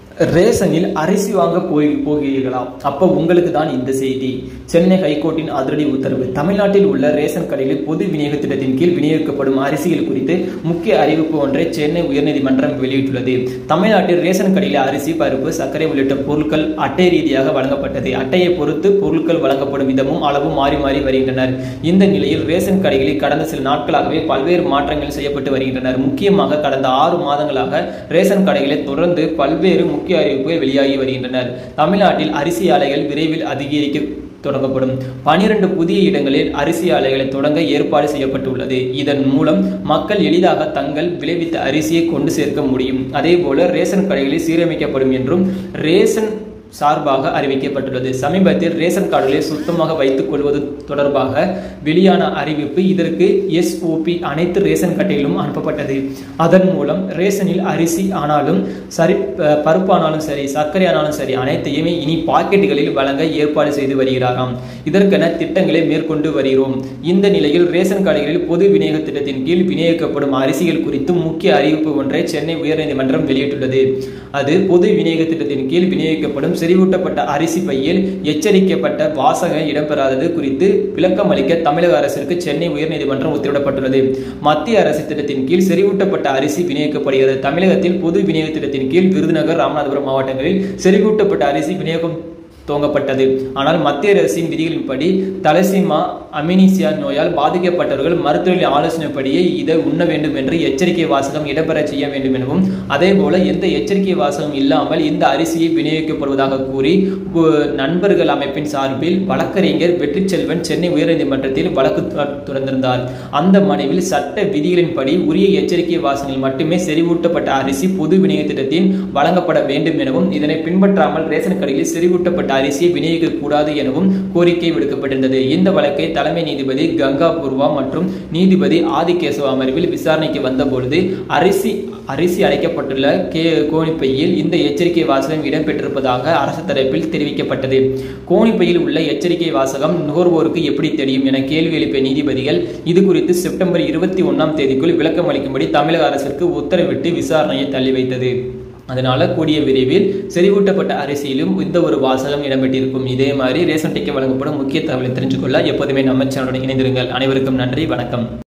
ரேஷனில் அரிசி வாங்க போய் போகிறீர்களா அப்போ உங்களுக்கு தான் இந்த செய்தி சென்னை ஹைகோர்ட்டின் அதிரடி உத்தரவு தமிழ்நாட்டில் உள்ள ரேஷன் கடைகளில் பொது விநியோக திட்டத்தின் கீழ் விநியோகிக்கப்படும் அரிசிகள் குறித்து முக்கிய அறிவிப்பு ஒன்றை சென்னை உயர்நீதிமன்றம் வெளியிட்டுள்ளது தமிழ்நாட்டில் ரேஷன் கடையில் அரிசி பருப்பு சர்க்கரை உள்ளிட்ட பொருட்கள் அட்டை ரீதியாக வழங்கப்பட்டது அட்டையை பொறுத்து பொருட்கள் வழங்கப்படும் விதமும் அளவும் மாறி மாறி வருகின்றனர் இந்த நிலையில் ரேஷன் கடைகளில் கடந்த சில நாட்களாகவே பல்வேறு மாற்றங்கள் செய்யப்பட்டு வருகின்றனர் முக்கியமாக கடந்த ஆறு மாதங்களாக ரேஷன் கடைகளில் தொடர்ந்து பல்வேறு முக்கிய அறிவிப்புகள் வெளியாகி வருகின்றனர் தமிழ்நாட்டில் அரிசி ஆலைகள் விரைவில் அதிகரிக்க தொடங்கப்படும் பனிரெண்டு புதிய இடங்களில் அரிசி ஆலைகளை தொடங்க ஏற்பாடு செய்யப்பட்டுள்ளது இதன் மூலம் மக்கள் எளிதாக தங்கள் விளைவித்த அரிசியை கொண்டு சேர்க்க முடியும் அதேபோல ரேஷன் கடைகளில் சீரமைக்கப்படும் என்றும் ரேஷன் சார்பாக அறிவிக்கப்பட்டுள்ளது சமீபத்தில் ரேஷன் கார்டுகளை சுத்தமாக வைத்துக் கொள்வது தொடர்பாக வெளியான அறிவிப்பு இதற்கு எஸ்ஓபி அனைத்து ரேஷன் கடையிலும் அனுப்பப்பட்டது அதன் மூலம் ரேஷனில் அரிசி ஆனாலும் சரி பருப்பானாலும் சரி சர்க்கரை ஆனாலும் சரி அனைத்தையுமே இனி பாக்கெட்டுகளில் வழங்க ஏற்பாடு செய்து வருகிறாராம் இதற்கென திட்டங்களை மேற்கொண்டு வருகிறோம் இந்த நிலையில் ரேஷன் கடைகளில் பொது விநியோக திட்டத்தின் கீழ் விநியோகிக்கப்படும் அரிசிகள் குறித்து முக்கிய அறிவிப்பு ஒன்றை சென்னை உயர்நீதிமன்றம் வெளியிட்டுள்ளது அது பொது விநியோக திட்டத்தின் கீழ் விநியோகிக்கப்படும் செறிவூட்டப்பட்ட அரிசி பையில் எச்சரிக்கப்பட்ட வாசகம் இடம்பெறாதது குறித்து விளக்கம் அளிக்க தமிழக அரசிற்கு சென்னை உயர்நீதிமன்றம் உத்தரவிடப்பட்டுள்ளது மத்திய அரசு திட்டத்தின் கீழ் செறிவூட்டப்பட்ட அரிசி விநியோகிக்கப்படுகிறது தமிழகத்தில் பொது விநியோக திட்டத்தின் கீழ் விருதுநகர் ராமநாதபுரம் மாவட்டங்களில் செறிவூட்டப்பட்ட அரிசி விநியோகம் துவங்கப்பட்டது ஆனால் மத்திய அரசின் விதிகளின்படி தலசிமா அமினிசியா நோயால் பாதிக்கப்பட்டவர்கள் மருத்துவர்களின் ஆலோசனைப்படியே இதை உண்ண வேண்டும் என்று எச்சரிக்கை வாசகம் இடம்பெற செய்ய வேண்டும் எனவும் அதே போல எந்த எச்சரிக்கை வாசகம் இல்லாமல் இந்த அரிசியை விநியோகிக்கப்படுவதாக கூறி நண்பர்கள் அமைப்பின் சார்பில் வழக்கறிஞர் வெற்றி செல்வன் சென்னை உயர்நீதிமன்றத்தில் வழக்கு தொடர்ந்திருந்தார் அந்த மனுவில் சட்ட விதிகளின்படி உரிய எச்சரிக்கை வாசகங்கள் மட்டுமே செறிவூட்டப்பட்ட அரிசி பொது விநியோக திட்டத்தில் வழங்கப்பட வேண்டும் எனவும் இதனை பின்பற்றாமல் ரேஷன் கடையில் செறிவூட்டப்பட்ட அரிசியை விநியோகிக்க கூடாது எனவும் கோரிக்கை விடுக்கப்பட்டிருந்தது இந்த வழக்கை தலைமை நீதிபதி கங்கா பூர்வா மற்றும் நீதிபதி ஆதிகேசவ அமர்வில் விசாரணைக்கு வந்தபொழுது அரிசி அரிசி அடைக்கப்பட்டுள்ள கே கோணிப்பையில் இந்த எச்சரிக்கை வாசகம் இடம்பெற்றிருப்பதாக அரசு தரப்பில் தெரிவிக்கப்பட்டது கோணிப்பையில் உள்ள எச்சரிக்கை வாசகம் நுகர்வோருக்கு எப்படி தெரியும் என கேள்வி எழுப்பிய நீதிபதிகள் இது குறித்து செப்டம்பர் இருபத்தி ஒன்னாம் தேதிக்குள் விளக்கம் அளிக்கும்படி தமிழக அரசிற்கு உத்தரவிட்டு விசாரணையை தள்ளி வைத்தது அதனால கூடிய விரைவில் செறிவூட்டப்பட்ட அரிசியிலும் இந்த ஒரு வாசகம் இடம்பெற்றிருக்கும் இதே மாதிரி ரேஷன் டிக்கெட் வழங்கப்படும் முக்கிய தகவலை தெரிஞ்சுக்கொள்ள எப்போதுமே நம்ம சேனலுடன் இணைந்திருங்கள் அனைவருக்கும் நன்றி வணக்கம்